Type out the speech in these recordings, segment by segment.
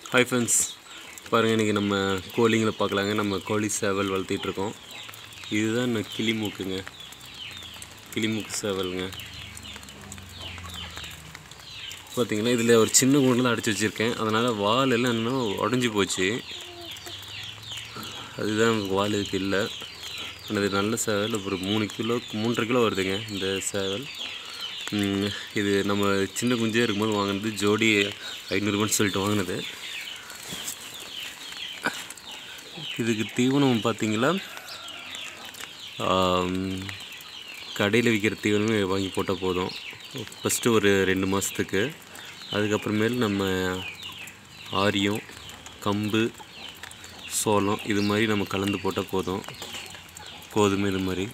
Hi friends பாருங்கள் இன்றைக்கி நம்ம கோழிங்களை பார்க்கலாங்க நம்ம கோழி சேவல் வளர்த்திட்ருக்கோம் இதுதான் நான் கிளி மூக்குங்க கிளி மூக்கு சேவலுங்க பார்த்தீங்களா இதில் ஒரு சின்ன கூண்டில் அடைச்சி வச்சுருக்கேன் அதனால் வால் எல்லாம் இன்னும் உடஞ்சி போச்சு அதுதான் வால் இதுக்கு இல்லை ஆனால் இது நல்ல சேவல் ஒரு மூணு கிலோ மூன்றரை கிலோ வருதுங்க இந்த சேவல் ம், இது நம்ம சின்ன குஞ்சே இருக்கும்போது வாங்கினது ஜோடி ஐநூறுபான்னு சொல்லிட்டு வாங்கினது இதுக்கு தீவனம் பார்த்தீங்களா கடையில் விற்கிற தீவனமே வாங்கி போட்டால் போதும் ஃபஸ்ட்டு ஒரு ரெண்டு மாதத்துக்கு அதுக்கப்புறமேல் நம்ம ஆரியம் கம்பு சோளம் இது மாதிரி நம்ம கலந்து போட்டால் போதும் கோதுமை இது மாதிரி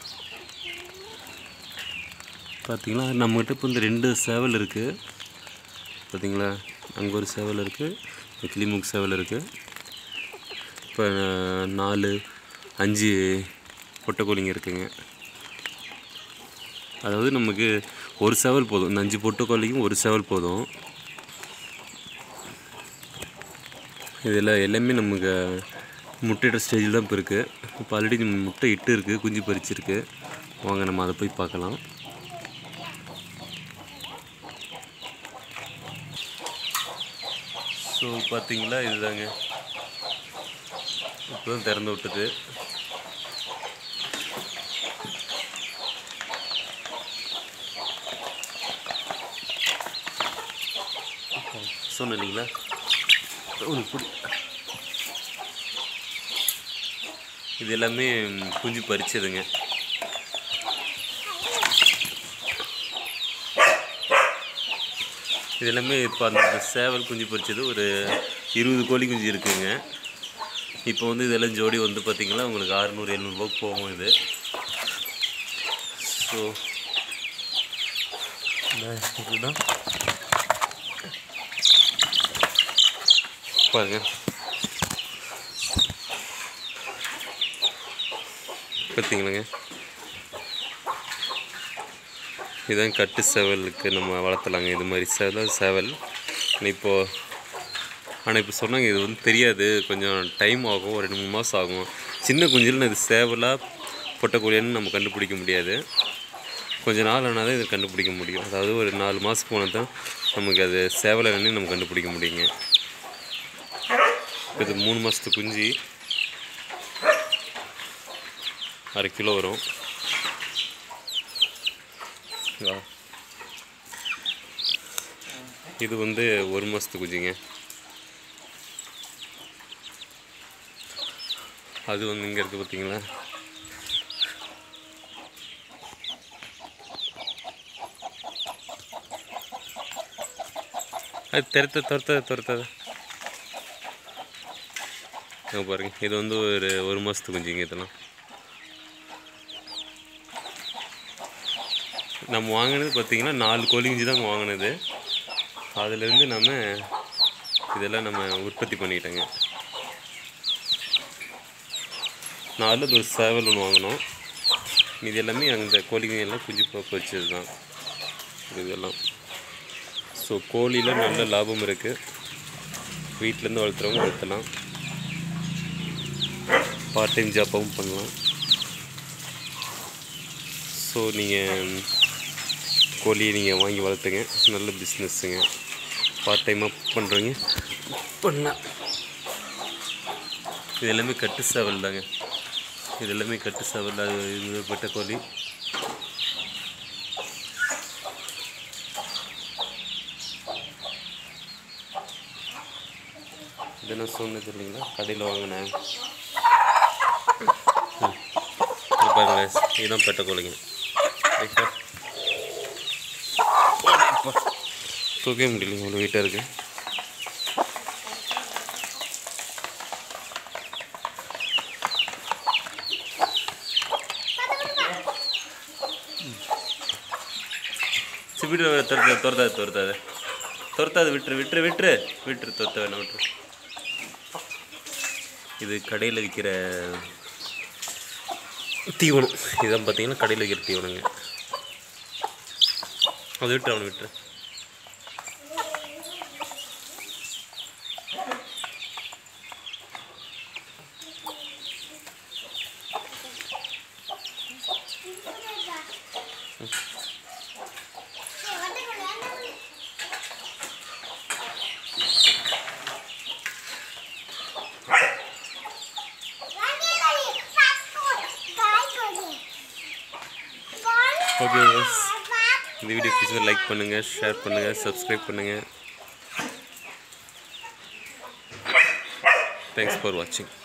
பார்த்தீங்களா நம்மகிட்ட இப்போ இந்த ரெண்டு சேவல் இருக்குது பார்த்தீங்களா அங்கே ஒரு சேவல் இருக்குது கிளிமுக் சேவல் இருக்குது இப்போ நாலு அஞ்சு பொட்டைக்கோழிங்க இருக்குங்க அதாவது நமக்கு ஒரு சேவல் போதும் இந்த அஞ்சு பொட்டைக்கோழிக்கும் ஒரு சேவல் போதும் இதில் எல்லாமே நமக்கு முட்டையிட ஸ்டேஜில் தான் இப்போ இருக்குது இப்போ ஆல்ரெடி முட்டை இட்டு இருக்குது குஞ்சு பறிச்சிருக்கு வாங்க நம்ம அதை போய் பார்க்கலாம் ஸோ பார்த்தீங்களா இதுதாங்க இப்போ தான் திறந்து விட்டது சொன்னேன் இல்லைங்களா உனக்கு பிடி இது எல்லாமே குஞ்சு பறிச்சதுங்க இது எல்லாமே இப்போ அந்த சேவல் குஞ்சு பறிச்சது ஒரு இருபது கோழி குஞ்சு இருக்குங்க இப்போ வந்து இதெல்லாம் ஜோடி வந்து பார்த்திங்கன்னா உங்களுக்கு அறுநூறு எழுநூறுபாய்க்கு போகும் இது ஸோ இதுதான் பாருங்க பார்த்தீங்களாங்க இதுதான் கட்டு சேவலுக்கு நம்ம வளர்த்தலாங்க இது மாதிரி சேவல் சேவல் இப்போது ஆனால் இப்போ சொன்னாங்க இது வந்து தெரியாது கொஞ்சம் டைம் ஆகும் ஒரு ரெண்டு மூணு மாதம் ஆகும் சின்ன குஞ்சில் இது சேவலாக பொட்டக்கோழியான்னு நம்ம கண்டுபிடிக்க முடியாது கொஞ்ச நாள் ஆனால் தான் இதை கண்டுபிடிக்க முடியும் அதாவது ஒரு நாலு மாதம் போனால் தான் நமக்கு அது சேவலை என்னன்னு நம்ம கண்டுபிடிக்க முடியுங்க இது மூணு மாதத்து குஞ்சு அரை கிலோ வரும் வா. இது வந்து ஒரு மாதத்து குஞ்சுங்க அது வந்து இங்கே இருக்குது பார்த்தீங்களா அது திறத்த துரத்த துரத்தாத அங்கே பாருங்க இது வந்து ஒரு ஒரு மாதத்து குஞ்சுங்க இதெல்லாம் நம்ம வாங்கினது பார்த்தீங்கன்னா நாலு கோழி குஞ்சு தான் வாங்கினது அதுலேருந்து நம்ம இதெல்லாம் நம்ம உற்பத்தி பண்ணிட்டோங்க நாலு ஒரு சேவல் ஒன்று வாங்கினோம் இது எல்லாமே அந்த கோழிங்க எல்லாம் குஞ்சு போக்கு வச்சது தான் இதெல்லாம் ஸோ கோழியில் நல்ல லாபம் இருக்குது வீட்டிலேருந்து வளர்த்துறவங்க வளர்த்தலாம் பார்ட் டைம் ஜாப்பாகவும் பண்ணலாம் ஸோ நீங்கள் கோழியை நீங்கள் வாங்கி வளர்த்துங்க நல்ல பிஸ்னஸ்ஸுங்க பார்ட் டைமாக பண்ணுறீங்க பண்ணலாம் இது எல்லாமே கட்டு சேவல் தாங்க இது எல்லாமே கட்டு சேவல் அது இது பெட்ட கோழி இது நான் சொன்னது இல்லைங்களா கடையில் வாங்கினேன் ம். இது பாருங்க இதுதான் பெட்ட கோழிங்க ரைட்டா? அப்பா. தூக்கவே முடியலைங்க இவ்வளோ வெயிட்டாக இருக்குது சரி விட்டு துரத்தாது துரத்தாது துரத்தாது துரத்தாது விட்டுரு விட்டுரு விட்டுரு விட்டுரு துரத்த வேணாம் விட்டுரு இது கடையில் விற்கிற தீவனம் இதான் பார்த்தீங்கன்னா கடையில் விற்கிற தீவனங்க அது விட்டு அவனை விட்டுரு ஓகே பஸ் இந்த வீடியோ பிடிச்சதை லைக் பண்ணுங்கள் ஷேர் பண்ணுங்கள் சப்ஸ்கிரைப் பண்ணுங்கள் தேங்க்ஸ் ஃபார் வாட்சிங்